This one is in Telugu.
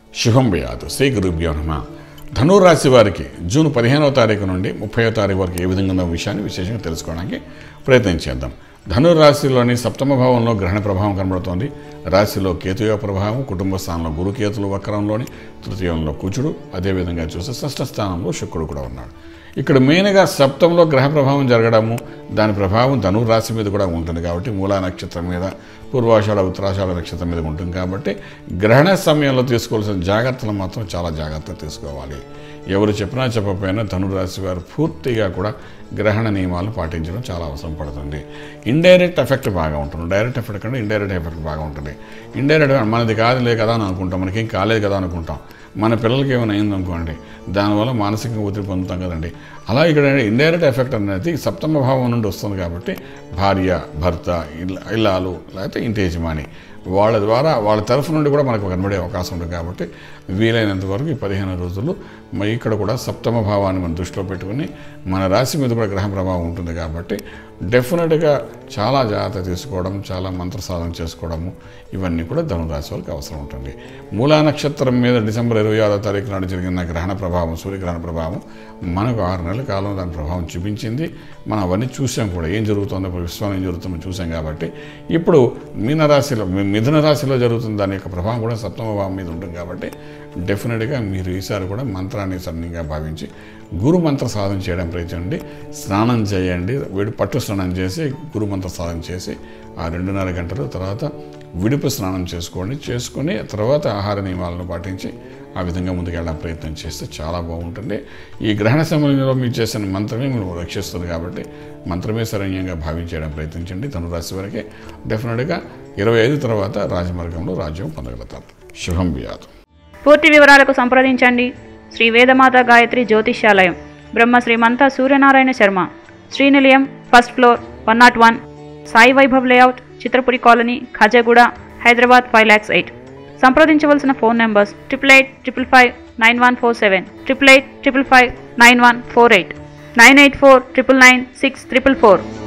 శుభం వ్యాధు శ్రీ గురుభ్యో నమ ధనురాశి వారికి జూన్ పదిహేనవ తారీఖు నుండి ముప్పైవ తారీఖు వరకు ఏ విధంగా ఉన్న విషయాన్ని విశేషంగా తెలుసుకోవడానికి ప్రయత్నం చేద్దాం ధనురాశిలోని సప్తమ భావంలో గ్రహణ ప్రభావం కనబడుతోంది రాశిలో కేతుయ ప్రభావం కుటుంబ స్థానంలో గురుకేతులు వక్రంలోని తృతీయంలో కుచుడు అదేవిధంగా చూస్తే షష్ఠ స్థానంలో శుక్రుడు కూడా ఉన్నాడు ఇక్కడ మెయిన్గా సప్తంలో గ్రహ ప్రభావం జరగడము దాని ప్రభావం ధను రాశి మీద కూడా ఉంటుంది కాబట్టి మూలా నక్షత్రం మీద పూర్వాషాఢ ఉత్తరాషాఢ నక్షత్రం మీద ఉంటుంది కాబట్టి గ్రహణ సమయంలో తీసుకోవాల్సిన జాగ్రత్తలు మాత్రం చాలా జాగ్రత్తగా తీసుకోవాలి ఎవరు చెప్పినా చెప్పకపోయినా ధనురాశి వారు పూర్తిగా కూడా గ్రహణ నియమాలు పాటించడం చాలా అవసరం పడుతుంది ఇండైరెక్ట్ ఎఫెక్ట్ బాగా ఉంటుంది డైరెక్ట్ ఎఫెక్ట్ కంటే ఇండైరెక్ట్ ఎఫెక్ట్ బాగా ఉంటుంది ఇండైరెక్ట్ మనది కాదులే కదా అని అనుకుంటాం మనకేం కాలేదు కదా అనుకుంటాం మన పిల్లలకి ఏమైనా అయిందనుకోండి దానివల్ల మానసికంగా ఒత్తిడి పొందుతాం కదండి అలా ఇక్కడ ఇండైరెక్ట్ ఎఫెక్ట్ అనేది సప్తమ భావం నుండి వస్తుంది కాబట్టి భార్య భర్త ఇల్ల ఇల్లాలు లేకపోతే ఇంటి యజమాని వాళ్ళ ద్వారా వాళ్ళ తరఫు నుండి కూడా మనకు కనబడే అవకాశం ఉంటుంది కాబట్టి వీలైనంత వరకు ఈ పదిహేను రోజులు మ- ఇక్కడ కూడా సప్తమ భావాన్ని మనం దృష్టిలో పెట్టుకుని మన రాశి మీద కూడా గ్రహ ప్రభావం ఉంటుంది కాబట్టి డెఫినెట్గా చాలా జాగ్రత్త తీసుకోవడం చాలా మంత్ర సాధన చేసుకోవడము ఇవన్నీ కూడా ధనురాశి వాళ్ళకి అవసరం ఉంటుంది మూలా నక్షత్రం మీద డిసెంబర్ ఇరవై ఆరో తారీఖు నాడు జరిగిన గ్రహణ ప్రభావం సూర్యగ్రహణ ప్రభావం మనకు ఆరు నెలల కాలం దాని ప్రభావం చూపించింది మనం అవన్నీ చూసాం కూడా ఏం జరుగుతుందో ఇప్పుడు విశ్వం ఏం జరుగుతుందో చూసాం కాబట్టి ఇప్పుడు మీన రాశిలో మీ- మిథున రాశిలో జరుగుతున్న దాని యొక్క ప్రభావం కూడా సప్తమ భావం మీద ఉంటుంది కాబట్టి డెఫినెట్గా మీరు ఈసారి కూడా మంత్రాన్ని సన్నిగా భావించి గురు మంత్ర సాధన చేయడం ప్రయత్నించండి స్నానం చేయండి వేడి పట్టు స్నానం చేసి గురు మంత్ర సాధన చేసి ఆ రెండున్నర గంటల తర్వాత విడుపు స్నానం చేసుకోండి చేసుకొని తర్వాత ఆహార నియమాలను పాటించి ఆ విధంగా ముందుకెళ్ళడం ప్రయత్నం చేస్తే చాలా బాగుంటుంది ఈ గ్రహణ సమయంలో మీరు చేసిన మంత్రమే మీరు రక్షిస్తుంది కాబట్టి మంత్రమే శరణ్యంగా భావించడం ప్రయత్నించండి ధనురాశి వరకే డెఫినెట్గా ఇరవై ఐదు తర్వాత రాజమార్గంలో రాజ్యం పొందగలుగుతారు శుభం బియాదు పూర్తి వివరాలకు సంప్రదించండి Shri Vedamata Gayatri Jyotishyalayam Brahma Srimantha Suryanarayana Sharma Srinilayam first floor one naught one Sai Vaibhav layout Chitrapuri colony Khajaguda Hyderabad five lakhs eight సంప్రదించవలసిన phone numbers triple eight triple five nine one four seven triple eight triple five nine one four eight nine eight four triple nine six triple four